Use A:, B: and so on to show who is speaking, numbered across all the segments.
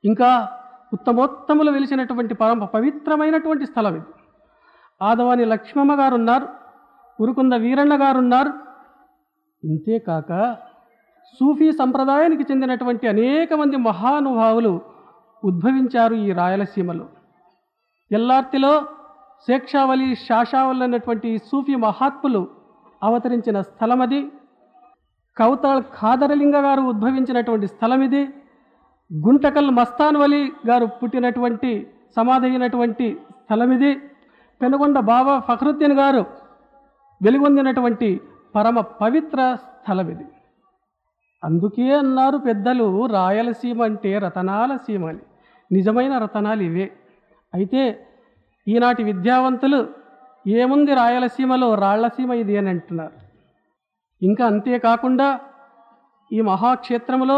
A: ఇంకా ఉత్తమోత్తములు వెలిసినటువంటి పరమ పవిత్రమైనటువంటి స్థలం ఇది ఆదవాని లక్ష్మమ్మ గారు ఉన్నారు ఉరుకుంద వీరన్న గారు ఉన్నారు ఇంతేకాక సూఫీ సంప్రదాయానికి చెందినటువంటి అనేక మంది మహానుభావులు ఉద్భవించారు ఈ రాయలసీమలో ఎల్లార్తిలో శేక్షావళి శాషావళి అనేటువంటి ఈ సూఫీ మహాత్ములు అవతరించిన స్థలం అది కౌతాళ్ ఖాదరలింగ గారు ఉద్భవించినటువంటి స్థలం ఇది గుంటకల్ మస్తాన్ వలి గారు పుట్టినటువంటి సమాధి అయినటువంటి స్థలం ఇది పెనుగొండ బాబా ఫఖరుద్దీన్ గారు వెలుగొందినటువంటి పరమ పవిత్ర స్థలం ఇది అందుకే అన్నారు పెద్దలు రాయలసీమ అంటే రతనాల సీమ అని నిజమైన రతనాలు ఇవే అయితే ఈనాటి విద్యావంతులు ఏముంది రాయలసీమలో రాళ్లసీమ ఇది అని అంటున్నారు ఇంకా అంతేకాకుండా ఈ మహాక్షేత్రములో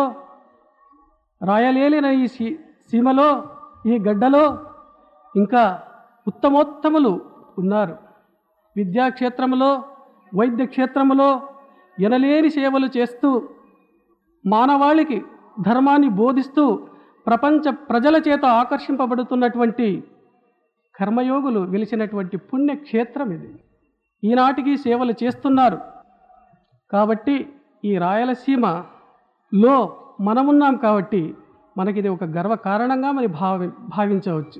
A: రాయలేలిన ఈ సీ సీమలో ఈ గడ్డలో ఇంకా ఉత్తమోత్తములు ఉన్నారు విద్యాక్షేత్రములో వైద్య క్షేత్రములో ఎనలేని సేవలు చేస్తూ మానవాళికి ధర్మాన్ని బోధిస్తూ ప్రపంచ ప్రజల చేత ఆకర్షింపబడుతున్నటువంటి కర్మయోగులు వెలిసినటువంటి పుణ్యక్షేత్రం ఇది ఈనాటికి సేవలు చేస్తున్నారు కాబట్టి ఈ రాయలసీమలో మనమున్నాం కాబట్టి మనకిది ఒక గర్వ కారణంగా మరి భావి భావించవచ్చు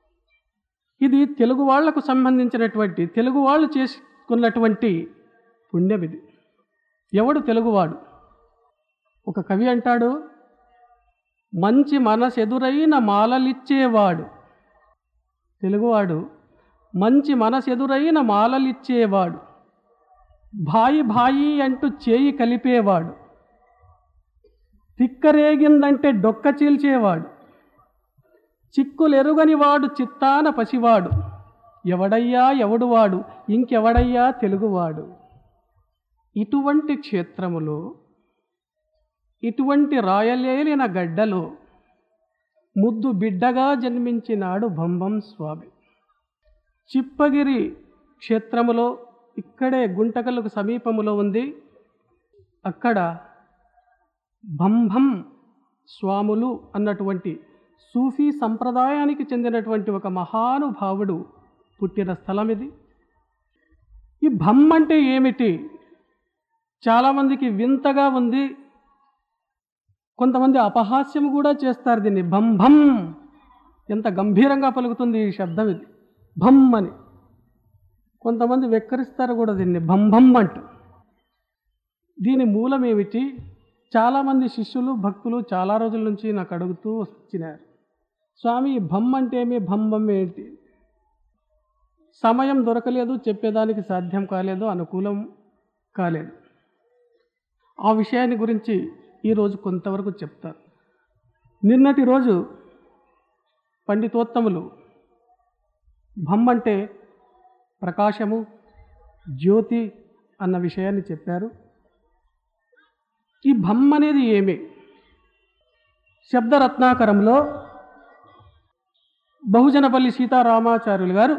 A: ఇది తెలుగు వాళ్లకు సంబంధించినటువంటి తెలుగు వాళ్ళు చేసుకున్నటువంటి పుణ్యం ఇది ఎవడు తెలుగువాడు ఒక కవి అంటాడు మంచి మనసెదురైన మాలలిచ్చేవాడు తెలుగువాడు మంచి మనసెదురైన మాలలిచ్చేవాడు భాయి భాయి అంటూ చేయి కలిపేవాడు తిక్కరేగిందంటే డొక్క చీల్చేవాడు చిక్కులెరుగని వాడు చిత్తాన పసివాడు ఎవడయ్యా ఎవడు వాడు ఇంకెవడయ్యా తెలుగువాడు ఇటువంటి క్షేత్రములో ఇటువంటి రాయలేలిన గడ్డలో ముద్దు బిడ్డగా జన్మించినాడు భంభం స్వామి చిప్పగిరి క్షేత్రములో ఇక్కడే గుంటకలకు సమీపములో ఉంది అక్కడ భంభం స్వాములు అన్నటువంటి సూఫీ సంప్రదాయానికి చెందినటువంటి ఒక మహానుభావుడు పుట్టిన స్థలం ఇది ఈ భమ్ అంటే ఏమిటి చాలామందికి వింతగా ఉంది కొంతమంది అపహాస్యం కూడా చేస్తారు దీన్ని భం భం ఎంత గంభీరంగా పలుకుతుంది ఈ శబ్దం ఇది భం అని కొంతమంది వెక్కరిస్తారు కూడా దీన్ని భం భం అంటూ దీని మూలం ఏమిటి చాలామంది శిష్యులు భక్తులు చాలా రోజుల నుంచి నాకు అడుగుతూ వచ్చినారు స్వామి ఈ భమ్ అంటే ఏమి భం భం ఏంటి సమయం దొరకలేదు చెప్పేదానికి సాధ్యం కాలేదు అనుకూలం కాలేదు ఆ విషయాన్ని గురించి ఈరోజు కొంతవరకు చెప్తారు నిన్నటి రోజు పండితోత్తములు భమ్ అంటే ప్రకాశము జ్యోతి అన్న విషయాన్ని చెప్పారు ఈ భమ్ అనేది ఏమి శబ్దరత్నాకరంలో బహుజనపల్లి సీతారామాచార్యులు గారు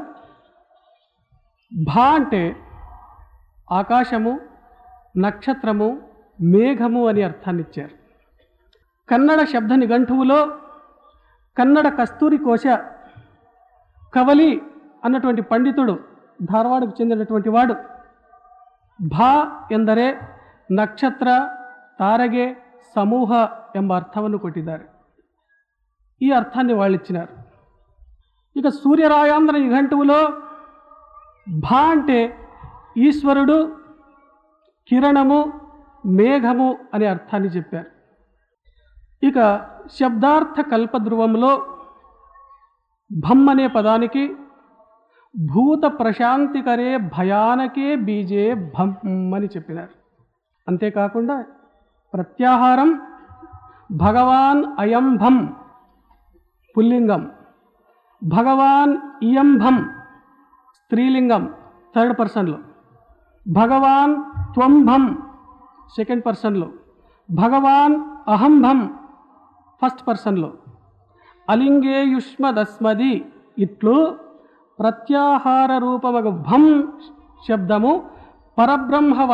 A: భా అంటే ఆకాశము నక్షత్రము మేఘము అని అర్థాన్ని ఇచ్చారు కన్నడ శబ్ద నిఘంటువులో కన్నడ కస్తూరి కోశ కవలి అన్నటువంటి పండితుడు ಧಾರವಾಡకు చెందినటువంటి వాడు ಭಾ ಎಂದರೆ ನಕ್ಷತ್ರ ತಾರಗೆ ಸಮೂಹ ಎಂಬ ಅರ್ಥವನ್ನು ಕೊಟ್ಟಿದ್ದಾರೆ ಈ ಅರ್ಥಾన్ని వాళ్ళు ఇచ్చినారు ఇక సూర్యరాయాంధ్ర నిఘంటువులో భా అంటే ఈశ్వరుడు కిరణము మేఘము అనే అర్థాన్ని చెప్పారు ఇక శబ్దార్థ కల్పధ్రువంలో భమ్ అనే పదానికి భూత ప్రశాంతికరే భయానకే బీజే భమ్ అని చెప్పినారు అంతేకాకుండా ప్రత్యాహారం భగవాన్ అయం భం పుల్లింగం భగవాన్ ఇయం భం స్త్రీలింగం థర్డ్ పర్సన్లో భగవాన్ త్వం భం సెకండ్ పర్సన్లో భగవాన్ అహం భం ఫస్ట్ పర్సన్లో అలింగే యుష్మదస్మది ఇట్లు ప్రత్యాహార రూపమగు భం శబ్దము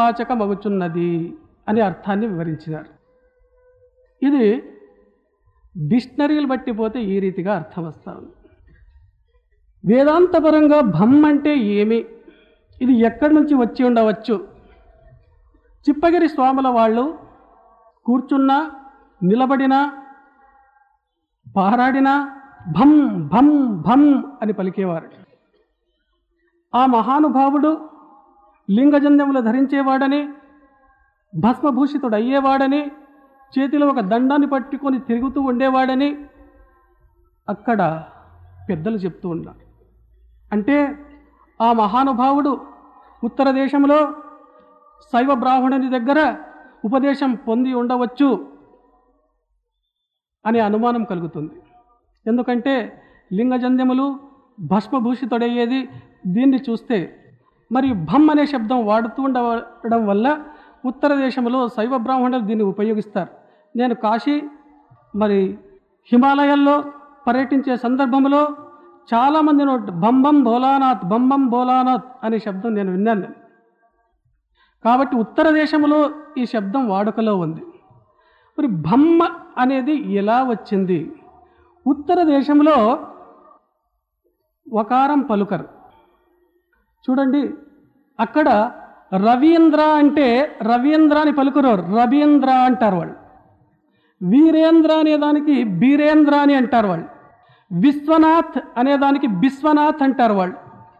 A: పరబ్రహ్మవాచకమగుచున్నది అనే అర్థాన్ని వివరించినారు ఇది డిక్షనరీలు బట్టి పోతే ఈ రీతిగా అర్థం వస్తా ఉంది వేదాంతపరంగా భమ్ అంటే ఏమి ఇది ఎక్కడి నుంచి వచ్చి ఉండవచ్చు చిప్పగిరి స్వాముల వాళ్ళు కూర్చున్నా నిలబడినా పారాడినా భం భం భం అని పలికేవారు ఆ మహానుభావుడు లింగజంధ్యములు ధరించేవాడని భస్మభూషితుడు అయ్యేవాడని చేతిలో ఒక దండాన్ని పట్టుకొని తిరుగుతూ ఉండేవాడని అక్కడ పెద్దలు చెప్తూ ఉన్నారు అంటే ఆ మహానుభావుడు ఉత్తర దేశంలో శైవ బ్రాహ్మణుని దగ్గర ఉపదేశం పొంది ఉండవచ్చు అనే అనుమానం కలుగుతుంది ఎందుకంటే లింగజంధ్యములు భస్మభూషితుడయ్యేది దీన్ని చూస్తే మరి భమ్ అనే శబ్దం వాడుతూ ఉండడం వల్ల ఉత్తర దేశంలో శైవ బ్రాహ్మణులు దీన్ని ఉపయోగిస్తారు నేను కాశీ మరి హిమాలయాల్లో పర్యటించే సందర్భంలో చాలామంది నోట్ బంబం భోలానాథ్ బంబం భోలానాథ్ అనే శబ్దం నేను విన్నాను నేను. కాబట్టి ఉత్తర దేశంలో ఈ శబ్దం వాడుకలో ఉంది మరి బమ్మ అనేది ఎలా వచ్చింది ఉత్తర దేశంలో వకారం పలుకరు చూడండి అక్కడ రవీంద్ర అంటే రవీంద్ర అని పలుకురు రవీంద్ర అంటారు వాళ్ళు వీరేంద్ర అనే దానికి బీరేంద్ర అని అంటారు వాళ్ళు విశ్వనాథ్ అనే దానికి బిశ్వనాథ్ అంటారు వాళ్ళు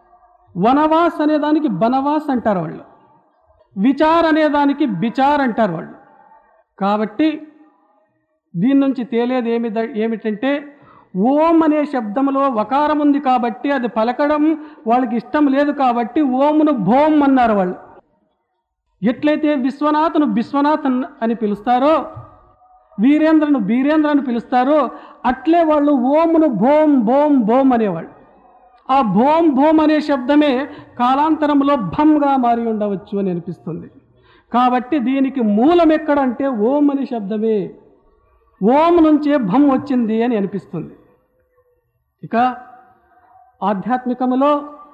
A: వనవాస్ అనే దానికి బనవాస్ అంటారు వాళ్ళు విచార్ అనే దానికి బిచార్ అంటారు వాళ్ళు కాబట్టి దీని నుంచి తేలేది ఏమి ఏమిటంటే ఓం అనే శబ్దంలో వకారం ఉంది కాబట్టి అది పలకడం వాళ్ళకి ఇష్టం లేదు కాబట్టి ఓమును భోం అన్నారు వాళ్ళు ఎట్లయితే విశ్వనాథను బిశ్వనాథ్ అన్- అని పిలుస్తారో వీరేంద్రను బీరేంద్ర అని పిలుస్తారో అట్లే వాళ్ళు ఓమును భోం భోం భోం అనేవాళ్ళు ఆ భోం భోం అనే శబ్దమే కాలాంతరంలో భంగా మారి ఉండవచ్చు అని అనిపిస్తుంది కాబట్టి దీనికి మూలం ఎక్కడంటే ఓం అనే శబ్దమే ఓం నుంచే భం వచ్చింది అని అనిపిస్తుంది ఇక ఆధ్యాత్మికములో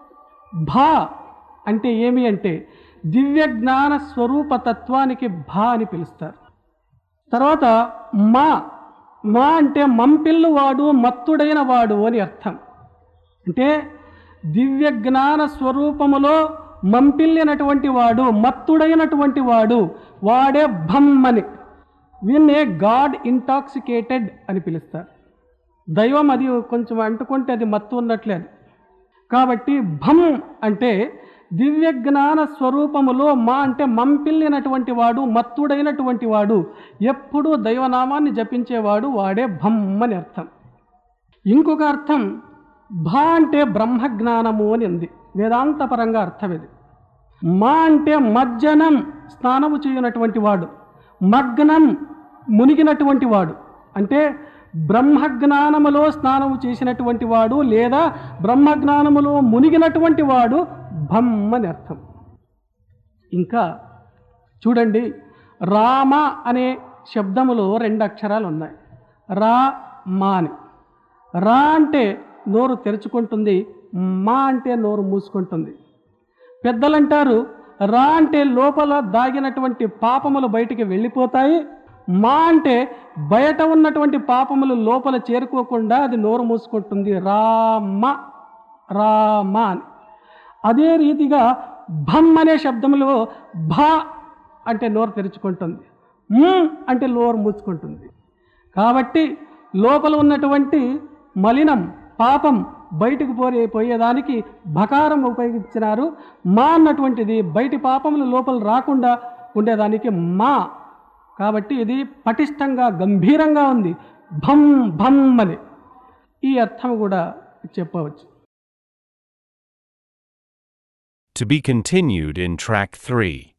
A: భా అంటే ఏమి అంటే దివ్య జ్ఞాన స్వరూప తత్వానికి భా అని పిలుస్తారు తర్వాత మా మా అంటే మంపిల్లు వాడు మత్తుడైన వాడు అని అర్థం అంటే దివ్య జ్ఞాన స్వరూపములో మంపిల్లినటువంటి వాడు మత్తుడైనటువంటి వాడు వాడే భమ్మని వీన్నే గాడ్ ఇంటాక్సికేటెడ్ అని పిలుస్తారు దైవం అది కొంచెం అంటుకుంటే అది మత్తు ఉన్నట్లే అది కాబట్టి భం అంటే దివ్య జ్ఞాన స్వరూపములో మా అంటే మంపిల్లినటువంటి వాడు మత్తుడైనటువంటి వాడు ఎప్పుడూ దైవనామాన్ని జపించేవాడు వాడే భం అని అర్థం ఇంకొక అర్థం భా అంటే బ్రహ్మజ్ఞానము అని ఉంది వేదాంతపరంగా అర్థం ఇది మా అంటే మజ్జనం స్నానము చేయనటువంటి వాడు మగ్నం మునిగినటువంటి వాడు అంటే బ్రహ్మజ్ఞానములో స్నానము చేసినటువంటి వాడు లేదా బ్రహ్మజ్ఞానములో మునిగినటువంటి వాడు భమ్ అని అర్థం ఇంకా చూడండి రామ అనే శబ్దములో రెండు అక్షరాలు ఉన్నాయి రా మా అని రా అంటే నోరు తెరుచుకుంటుంది మా అంటే నోరు మూసుకుంటుంది పెద్దలంటారు రా అంటే లోపల దాగినటువంటి పాపములు బయటికి వెళ్ళిపోతాయి మా అంటే బయట ఉన్నటువంటి పాపములు లోపల చేరుకోకుండా అది నోరు మూసుకుంటుంది రామ రామ అని అదే రీతిగా భమ్ అనే శబ్దంలో భా అంటే నోరు తెరుచుకుంటుంది మ్ అంటే నోరు మూసుకుంటుంది కాబట్టి లోపల ఉన్నటువంటి మలినం పాపం బయటకు పోరే పోయేదానికి భకారం ఉపయోగించినారు మా అన్నటువంటిది బయటి పాపములు లోపల రాకుండా ఉండేదానికి మా కాబట్టి ఇది పటిష్టంగా గంభీరంగా ఉంది భం భం అని ఈ అర్థం కూడా చెప్పవచ్చు
B: To be continued in track 3.